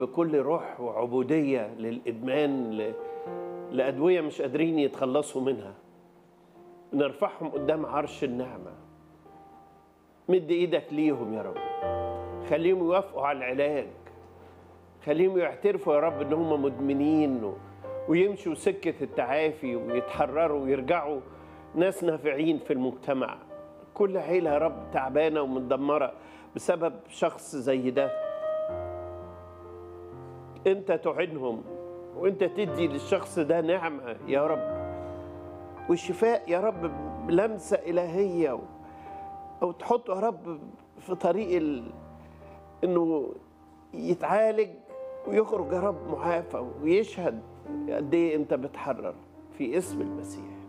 بكل روح وعبودية للإدمان ل... لأدوية مش قادرين يتخلصوا منها نرفعهم قدام عرش النعمة مد إيدك ليهم يا رب خليهم يوافقوا على العلاج خليهم يعترفوا يا رب إن هم مدمنين و... ويمشوا سكة التعافي ويتحرروا ويرجعوا ناس نافعين في المجتمع كل عيلة يا رب تعبانة ومتدمرة بسبب شخص زي ده انت تعينهم وانت تدي للشخص ده نعمة يا رب والشفاء يا رب بلمسة إلهية أو تحطه يا رب في طريق ال... إنه يتعالج ويخرج يا رب معافى ويشهد قد إيه أنت بتحرر في اسم المسيح